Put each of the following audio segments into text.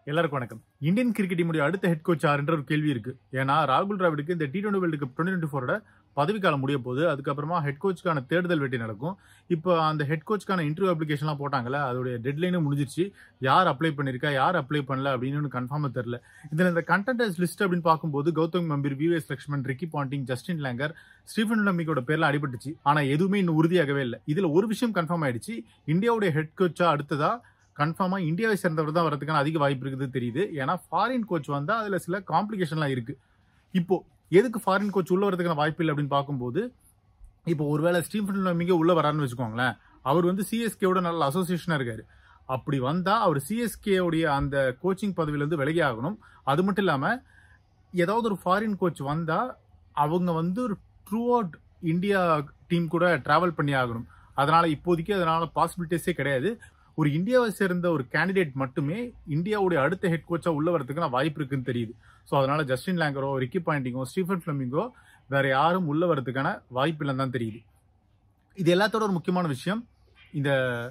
எல்லாருக்கும் வணக்கம் Indian cricket டீமுடைய அடுத்த ஹெட் கோச் யாருன்ற ஒரு கேள்வி இருக்கு ஏன்னா ராகுல் டிராவிடுக்கு இந்த T twenty world cup twenty twenty ஃபோரோட பதவிக்காலம் முடிய போகுது அதுக்கப்புறமா ஹெட் கோச்சுக்கான தேடுதல் வேட்டை நடக்கும் இப்போ அந்த ஹெட் கோச்சுக்கான இன்டர்வியூ அப்ளிகேஷன்லாம் போட்டாங்கல்ல அதோடைய டெட்லைனும் முடிஞ்சிருச்சு யார் அப்ளை பண்ணியிருக்கா யார் அப்ளை பண்ணல அப்படின்னு கன்ஃபார்மாக தெரில இதில் இந்த கண்டென்டர்ஸ் லிஸ்ட் அப்படின்னு பார்க்கும்போது Gautam Gambhir V V S Laxman Ricky Ponting Justin Langer Stephen லம்பிக்கோட பேர்லாம் அடிபட்டுச்சு ஆனால் எதுவுமே இன்னும் உறுதியாகவே இல்லை இதில் ஒரு விஷயம் கன்ஃபார்ம் ஆயிடுச்சு இந்தியாவுடைய ஹெட் கோச்சா அடுத்ததா கன்ஃபார்மா இந்தியாவை சேர்ந்தவர் தான் வரதுக்கான அதிக வாய்ப்பு இருக்குது தெரியுது ஏன்னா ஃபாரின் கோச் வந்தா அதுல சில காம்ப்ளிகேஷன்லாம் இருக்கு இப்போ எதுக்கு ஃபாரின் கோச் உள்ள வரதுக்கான வாய்ப்பு இல்லை அப்படின்னு பார்க்கும்போது இப்போ ஒருவேளை ஸ்டீஃபன் லமிங்க உள்ள வராருன்னு வச்சுக்கோங்களேன் அவர் வந்து சிஎஸ்கேவோட நல்ல அசோசியேஷனா இருக்காரு அப்படி வந்தா அவர் சிஎஸ்கே உடைய அந்த கோச்சிங் பதவியிலேருந்து விலகி ஆகணும் அது மட்டும் இல்லாம ஏதாவது ஒரு ஃபாரின் கோச் வந்தா அவங்க வந்து ஒரு ட்ரூ அவுட் இந்தியா டீம் கூட டிராவல் பண்ணி ஆகணும் அதனால இப்போதைக்கு அதனால பாசிபிலிட்டிஸே கிடையாது ஒரு இந்தியாவை சேர்ந்த ஒரு கேண்டிடேட் மட்டுமே இந்தியாவுடைய அடுத்த ஹெட் கோச்சா உள்ள வரதுக்கான வாய்ப்பு இருக்குன்னு தெரியுது ஸோ அதனால ஜஸ்டின் லேங்கரோ ரிக்கி பாயிண்டிங்கோ ஸ்டீஃபன் ஃபிளமிங்கோ வேற யாரும் உள்ள வரதுக்கான வாய்ப்பு இல்லைன்னு தான் தெரியுது இது எல்லாத்தோட ஒரு முக்கியமான விஷயம் இந்த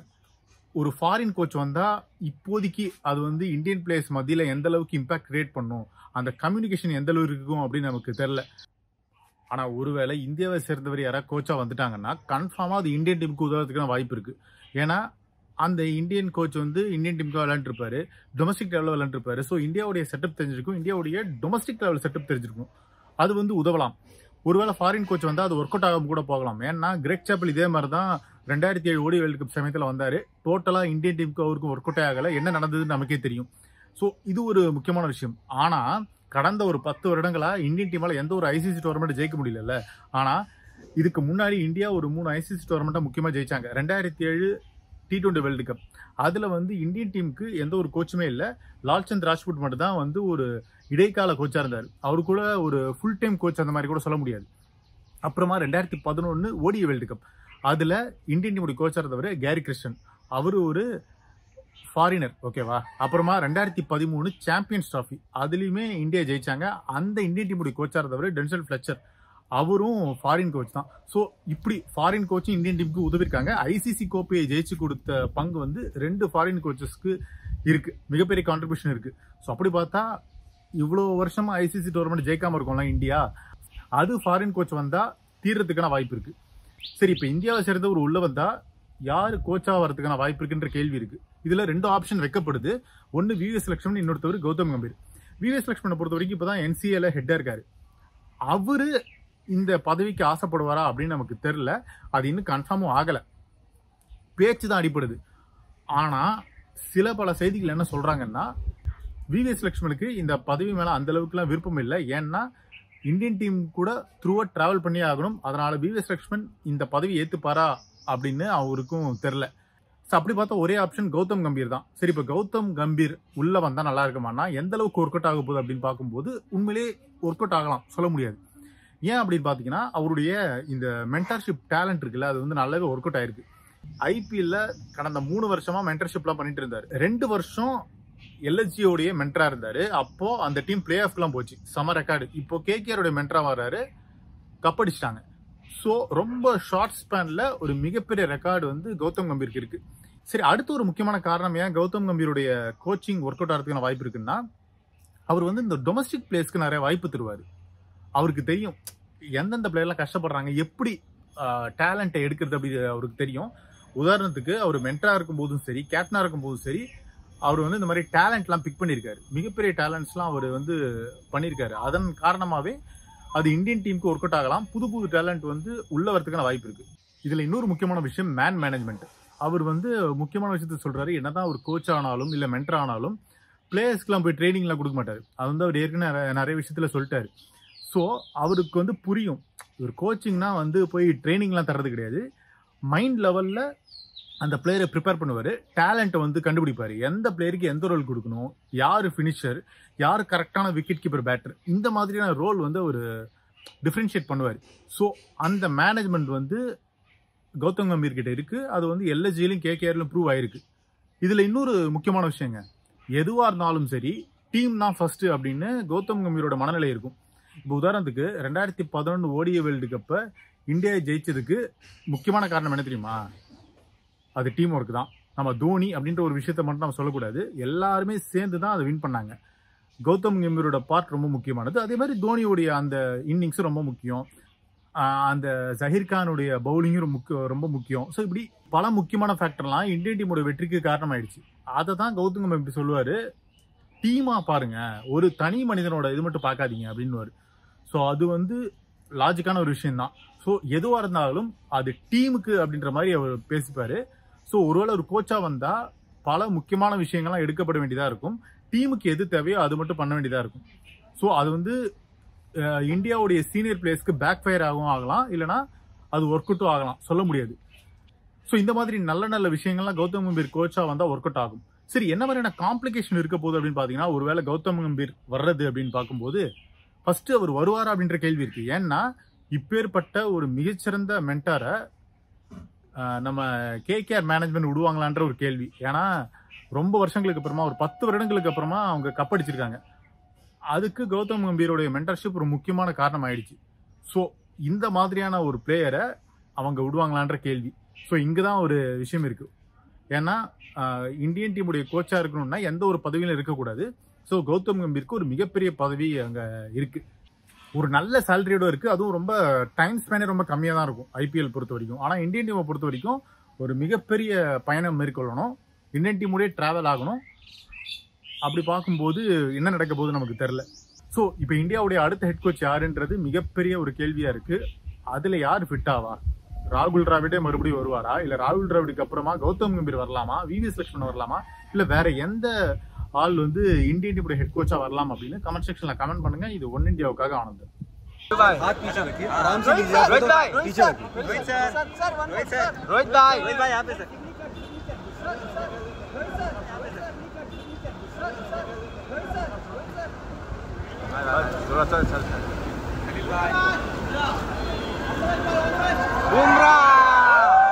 ஒரு ஃபாரின் கோச் வந்தா இப்போதைக்கு அது வந்து இந்தியன் பிளேயர்ஸ் மத்தியில எந்த அளவுக்கு இம்பாக்ட் கிரியேட் பண்ணும் அந்த கம்யூனிகேஷன் எந்த அளவுக்கு இருக்கும் அப்படின்னு நமக்கு தெரியல ஆனா ஒருவேளை இந்தியாவை சேர்ந்தவர் யாராவது கோச்சா வந்துட்டாங்கன்னா கன்ஃபார்மா அது இந்தியன் டீமுக்கு உதவுறதுக்கான வாய்ப்பு இருக்கு ஏன்னா அந்த இந்தியன் கோச் வந்து இந்தியன் டீமுக்கு விளையாண்டுருப்பாரு டொமஸ்டிக் லெவலில் விளையாண்டுருப்பாரு ஸோ இந்தியாவுடைய செட்டப் தெரிஞ்சிருக்கும் இந்தியாவுடைய டொமஸ்டிக் லெவல் செட்டப் தெரிஞ்சிருக்கும் அது வந்து உதவலாம் ஒருவேளை ஃபாரின் கோச் வந்தால் அது ஒர்க் அவுட் ஆகாம கூட போகலாம் ஏன்னா கிரேக் சாப்பிள் இதே மாதிரி தான் ரெண்டாயிரத்தி ஏழு ஓடி வேர்ல்டு கப் சமயத்தில் வந்தார் டோட்டலாக இந்தியன் டீமுக்கு அவருக்கும் ஒர்க் அவுட் ஆகலை என்ன நடந்ததுன்னு நமக்கே தெரியும் ஸோ இது ஒரு முக்கியமான விஷயம் ஆனால் கடந்த ஒரு பத்து வருடங்களா இந்தியன் டீமால எந்த ஒரு ஐசிசி டோர்னமெண்ட் ஜெயிக்க முடியல ஆனா இதுக்கு முன்னாடி இந்தியா ஒரு மூணு ஐசிசி டோர்னமெண்ட்டை முக்கியமா ஜெயிச்சாங்க ரெண்டாயிரத்தி ஏழு டி டுவெண்ட்டி வேர்ல்டு கப் அதுல வந்து இந்தியன் டீமுக்கு எந்த ஒரு கோச்சுமே இல்லை லால்சந்த் ராஜ்புட் மட்டும் தான் வந்து ஒரு இடைக்கால கோச்சா இருந்தார் அவரு கூட ஒரு ஃபுல் டைம் கோச் அந்த மாதிரி கூட சொல்ல முடியாது அப்புறமா ரெண்டாயிரத்தி பதினொன்று ஓடிய வேர்ல்டு கப் அதுல இந்தியன் டீமுடைய கோச்சா இருந்தவர் கேரி கிருஷ்ணன் அவரு ஒரு ஃபாரினர் ஓகேவா அப்புறமா ரெண்டாயிரத்தி பதிமூணு சாம்பியன்ஸ் ட்ராஃபி அதுலயுமே இந்தியா ஜெயிச்சாங்க அந்த இந்தியன் டீமுடைய கோச்சா இருந்தவர் டென்சல் ஃபிளச்சர் அவரும் ஃபாரின் கோச் தான் ஸோ இப்படி ஃபாரின் கோச்சும் இந்தியன் டீமுக்கு உதவிருக்காங்க ஐசிசி கோப்பையை ஜெயிச்சு கொடுத்த பங்கு வந்து ரெண்டு ஃபாரின் கோச்சஸ்க்கு இருக்கு மிகப்பெரிய கான்ட்ரிபியூஷன் இருக்கு ஸோ அப்படி பார்த்தா இவ்வளோ வருஷமா ஐசிசி டோர்னமெண்ட் ஜெயிக்காம இருக்கும்ல இந்தியா அது ஃபாரின் கோச் வந்தா தீர்றதுக்கான வாய்ப்பு இருக்கு சரி இப்போ இந்தியாவை சேர்ந்த ஒரு உள்ள வந்தா யாரு கோச்சா வரதுக்கான வாய்ப்பு இருக்குன்ற கேள்வி இருக்கு இதுல ரெண்டு ஆப்ஷன் வைக்கப்படுது ஒன்னு விவிஎஸ் லட்சுமணன் இன்னொருத்தவர் கௌதம் கம்பீர் விவிஎஸ் லட்சுமணனை பொறுத்த வரைக்கும் இப்பதான் என்சிஏல ஹெட்டா இருக்காரு அவரு இந்த பதவிக்கு ஆசைப்படுவாரா அப்படின்னு நமக்கு தெரியல அது இன்னும் கன்ஃபார்மும் ஆகல பேச்சு தான் அடிப்படுது ஆனா சில பல செய்திகள் என்ன சொல்றாங்கன்னா விவிஎஸ் லட்சுமணுக்கு இந்த பதவி மேல அந்த அளவுக்குலாம் விருப்பம் இல்லை ஏன்னா இந்தியன் டீம் கூட த்ரூவா டிராவல் பண்ணி ஆகணும் அதனால விவிஎஸ் லட்சுமண் இந்த பதவி ஏத்துப்பாரா அப்படின்னு அவருக்கும் தெரில ஸோ அப்படி பார்த்தா ஒரே ஆப்ஷன் கௌதம் கம்பீர் தான் சரி இப்போ கௌதம் கம்பீர் உள்ள வந்தா நல்லா இருக்குமானா எந்த அளவுக்கு ஒர்க் அவுட் ஆக போகுது அப்படின்னு பார்க்கும்போது உண்மையிலே ஒர்க் அவுட் ஆகலாம் சொல்ல முடியாது ஏன் அப்படின்னு பார்த்தீங்கன்னா அவருடைய இந்த மென்டர்ஷிப் டேலண்ட் இருக்குல்ல அது வந்து நல்லாவே ஒர்க் அவுட் ஆயிருக்கு ஐபிஎல்ல கடந்த மூணு வருஷமா மென்டர்ஷிப்லாம் பண்ணிட்டு இருந்தாரு ரெண்டு வருஷம் எல்எஸ்ஜியோடைய மென்டரா இருந்தாரு அப்போ அந்த டீம் பிளே ஆஃப்லாம் போச்சு சம ரெக்கார்டு இப்போ கேகேஆருடைய மென்டரா வர்றாரு கப் அடிச்சிட்டாங்க ஸோ ரொம்ப ஷார்ட் ஸ்பேன்ல ஒரு மிகப்பெரிய ரெக்கார்டு வந்து கௌதம் கம்பீருக்கு இருக்கு சரி அடுத்து ஒரு முக்கியமான காரணம் ஏன் கௌதம் கம்பீருடைய கோச்சிங் ஒர்க் அவுட் ஆகிறதுக்கான வாய்ப்பு இருக்குன்னா அவர் வந்து இந்த டொமஸ்டிக் பிளேஸ்க்கு நிறைய வாய்ப்பு தருவார் அவருக்கு தெரியும் எந்தெந்த பிளேயர்லாம் கஷ்டப்படுறாங்க எப்படி டேலண்ட்டை எடுக்கிறது அப்படி அவருக்கு தெரியும் உதாரணத்துக்கு அவர் மென்டரா இருக்கும் போதும் சரி கேப்டனா இருக்கும் போதும் சரி அவர் வந்து இந்த மாதிரி டேலண்ட்லாம் பிக் பண்ணியிருக்காரு மிகப்பெரிய டேலண்ட்ஸ்லாம் அவர் வந்து பண்ணியிருக்காரு அதன் காரணமாகவே அது இந்தியன் டீமுக்கு ஒர்க் அவுட் ஆகலாம் புது புது டேலண்ட் வந்து உள்ள வரதுக்கான வாய்ப்பு இருக்கு இதுல இன்னொரு முக்கியமான விஷயம் மேன் மேனேஜ்மெண்ட் அவர் வந்து முக்கியமான விஷயத்த சொல்றாரு என்னதான் ஒரு கோச் ஆனாலும் இல்ல மென்டர் ஆனாலும் பிளேயர்ஸ்க்குலாம் போய் ட்ரைனிங்லாம் கொடுக்க மாட்டாரு அது வந்து அவர் ஏற்கனவே நிறைய- நிறைய விஷயத்துல சொல்லிட்டாரு ஸோ அவருக்கு வந்து புரியும் ஒரு கோச்சிங்னா வந்து போய் ட்ரைனிங்லாம் தர்றது கிடையாது மைண்ட் லெவல்ல அந்த பிளேயரை ப்ரிப்பேர் பண்ணுவார் டேலண்ட்டை வந்து கண்டுபிடிப்பார் எந்த பிளேயருக்கு எந்த ரோல் கொடுக்கணும் யார் ஃபினிஷர் யார் கரெக்டான விக்கெட் கீப்பர் பேட்டர் இந்த மாதிரியான ரோல் வந்து அவர் டிஃப்ரென்ஷியேட் பண்ணுவார் ஸோ அந்த மேனேஜ்மெண்ட் வந்து கௌதம் கம்பீர் கிட்ட இருக்கு அது வந்து எல்எஸ்ஜிலையும் கேகேஆர்லையும் ப்ரூவ் ஆயிருக்கு இதுல இன்னொரு முக்கியமான விஷயங்க எதுவா இருந்தாலும் சரி டீம் தான் ஃபர்ஸ்ட் அப்படின்னு கௌதம் கம்பீரோட மனநிலை இருக்கும் இப்போ உதாரணத்துக்கு ரெண்டாயிரத்தி பதினொன்று ஓடிய வேர்ல்டு கப்பை இந்தியா ஜெயிச்சதுக்கு முக்கியமான காரணம் என்ன தெரியுமா அது டீம் ஒர்க் தான் நம்ம தோனி அப்படின்ற ஒரு விஷயத்த மட்டும் நம்ம சொல்லக்கூடாது எல்லாருமே சேர்ந்து தான் அதை வின் பண்ணாங்க கௌதம் கம்பீரோட பார்ட் ரொம்ப முக்கியமானது அதே மாதிரி தோனியோடைய அந்த இன்னிங்ஸும் ரொம்ப முக்கியம் ஆஹ் அந்த ஜஹீர் கானுடைய பவுலிங்கும் ரொம்ப முக்கிய ரொம்ப முக்கியம் ஸோ இப்படி பல முக்கியமான ஃபேக்டர்லாம் இந்தியன் டீமோட வெற்றிக்கு காரணமாயிடுச்சு அதை தான் கௌதம் கம்பீர் இப்படி சொல்லுவார் டீமாக பாருங்க ஒரு தனி மனிதனோட இது மட்டும் பார்க்காதீங்க அப்படின்னுவார் ஸோ அது வந்து லாஜிக்கான ஒரு விஷயம்தான் ஸோ எதுவாக இருந்தாலும் அது டீமுக்கு அப்படின்ற மாதிரி அவர் பேசிப்பார் ஸோ ஒருவேளை ஒரு கோச்சாக வந்தால் பல முக்கியமான விஷயங்கள்லாம் எடுக்கப்பட வேண்டியதாக இருக்கும் டீமுக்கு எது தேவையோ அது மட்டும் பண்ண வேண்டியதாக இருக்கும் ஸோ அது வந்து அஹ், இந்தியாவுடைய சீனியர் பிளேயர்ஸ்க்கு பேக் ஃபயர் ஆகவும் ஆகலாம் இல்லைனா அது ஒர்க் அவுட்டும் ஆகலாம் சொல்ல முடியாது ஸோ இந்த மாதிரி நல்ல நல்ல விஷயங்கள்லாம் கௌதம் கம்பீர் கோச்சாக வந்தால் ஒர்க் அவுட் ஆகும் சரி என்ன மாதிரியான காம்ப்ளிகேஷன் இருக்க போகுது அப்படின்னு பார்த்தீங்கன்னா ஒருவேளை கௌதம் கம்பீர் வர்றது அப்படின்னு பார்க்கும்போது ஃபர்ஸ்ட் அவர் வருவாரா அப்படின்ற கேள்வி இருக்கு ஏன்னா இப்பேற்பட்ட ஒரு மிகச்சிறந்த மென்டாரை நம்ம கேகேஆர் மேனேஜ்மெண்ட் விடுவாங்களான்ற ஒரு கேள்வி ஏன்னா ரொம்ப வருஷங்களுக்கு அப்புறமா ஒரு பத்து வருடங்களுக்கு அப்புறமா அவங்க கப்படிச்சிருக்காங்க அதுக்கு கௌதம் கம்பீரோடைய மென்டர்ஷிப் ஒரு முக்கியமான காரணம் ஆயிடுச்சு ஸோ இந்த மாதிரியான ஒரு பிளேயரை அவங்க விடுவாங்களான்ற கேள்வி ஸோ இங்கே தான் ஒரு விஷயம் இருக்கு ஏன்னா ஆஹ், இந்தியன் டீமுடைய கோச்சாக இருக்கணும்னா எந்த ஒரு பதவியிலும் இருக்கக்கூடாது ஸோ கௌதம் கம்பீருக்கு ஒரு மிகப்பெரிய பதவி அங்கே இருக்கு ஒரு நல்ல சேலரியோட இருக்கு அதுவும் ரொம்ப டைம் ஸ்பேனே ரொம்ப கம்மியாக தான் இருக்கும் ஐபிஎல் பொறுத்த வரைக்கும் ஆனால் இந்தியன் டீமை பொறுத்த வரைக்கும் ஒரு மிகப்பெரிய பயணம் மேற்கொள்ளணும் இந்தியன் டீமுடைய டிராவல் ஆகணும் அப்படி பார்க்கும்போது என்ன நடக்க போகுது நமக்கு தெரில ஸோ இப்போ இந்தியாவுடைய அடுத்த ஹெட் கோச் யாருன்றது மிகப்பெரிய ஒரு கேள்வியா இருக்கு அதுல யார் ஃபிட் ஆவா ராகுல் டிராவிடே மறுபடியும் வருவாரா இல்ல ராகுல் டிராவிடுக்கு அப்புறமா கௌதம் கம்பீர் வரலாமா விவிஎஸ் லட்சுமணன் வரலாமா இல்ல வேற எந்த ஆள் வந்து இந்தியன் டீமுடைய ஹெட் கோச்சா வரலாம் அப்படின்னு கமெண்ட் செக்ஷன்ல கமெண்ட் பண்ணுங்க இது ஒன் இந்தியாவுக்காக ஆனந்த் हाथ पीछे रखिए आराम से लीजिए रोहित भाई पीछे रखिए रोहित सर रोहित सर रोहित भाई रोहित भाई यहाँ पे सर थोड़ा सा चल अनिल भाई बुमराह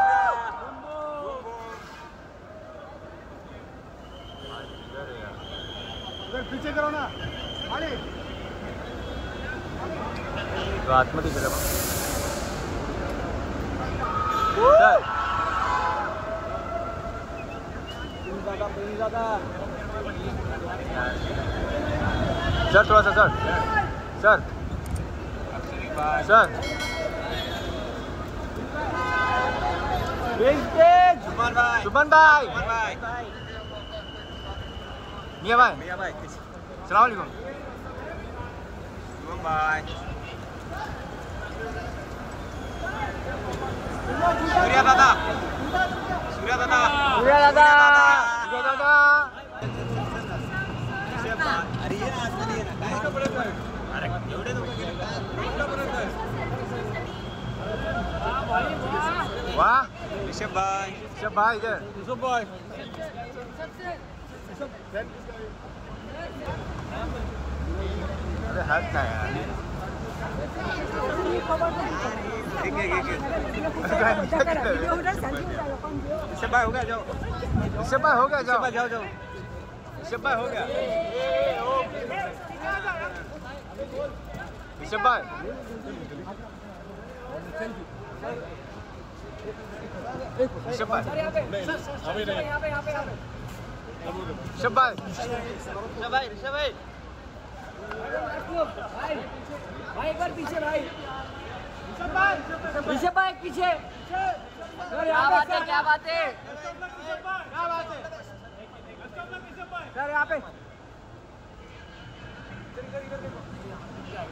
पीछे करो ना तो आतमध्ये गेलं बघ चल सर थोड़ा सा सर सर सर सुमन भाई सुमन भाई सुमन भाई मिया भाई भैया भाई सलाम वालेकुम सुमन भाई सूर्या दादा सूर्या दादा सूर्या दादा सूर्या दादा अरे ये आतमध्ये ये ना काय अरे एवढे लोक वाह ऋषभ भाई ऋषभ भाई इधर ऋषभ भाई अरे हट ना यार ठीक है ठीक है ऋषभ भाई हो गया जाओ ऋषभ भाई हो गया ऋषभ जाओ भाई जाओ जाओ ऋषभ भाई हो गया ऋषभ भाई ऋषभ भाई ऋषभ भाई ऋषभ भाई ऋषभ भाई भाई एक बार पीछे भाई ऋषभ भाई पीछे क्या बात है क्या बात है सर यहाँ पे